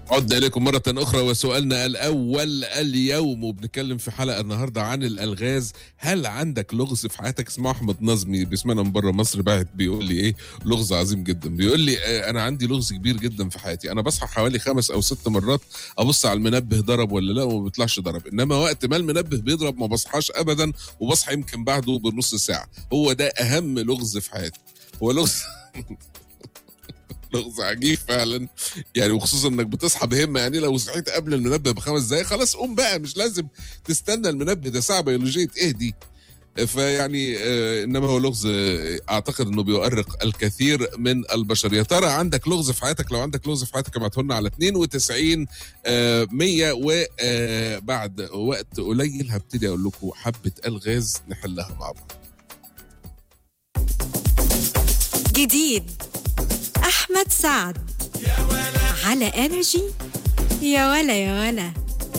عدنا إليكم مرة أخرى وسؤالنا الأول اليوم وبنتكلم في حلقة النهاردة عن الألغاز هل عندك لغز في حياتك اسمه أحمد نظمي بيسمعنا من بره مصر بعت بيقول لي إيه لغز عظيم جدا بيقول لي آه، أنا عندي لغز كبير جدا في حياتي أنا بصحى حوالي خمس أو ست مرات أبص على المنبه ضرب ولا لا وما بيطلعش ضرب إنما وقت ما المنبه بيضرب ما بصحاش أبدا وبصحى يمكن بعده بنص ساعة هو ده أهم لغز في حياتي هو لغز لغز عجيب فعلا يعني وخصوصا انك بتصحى بهمه يعني لو صحيت قبل المنبه بخمس دقايق خلاص قوم بقى مش لازم تستنى المنبه ده ساعه بيولوجيه ايه دي فيعني آه انما هو لغز آه، اعتقد انه بيؤرق الكثير من البشر يا ترى عندك لغز في حياتك لو عندك لغز في حياتك ابعته لنا على 92 آه 100 وبعد وقت قليل هبتدي اقول لكم حبه الغاز نحلها مع بعض جديد أحمد سعد على انرجي يا ولا يا ولا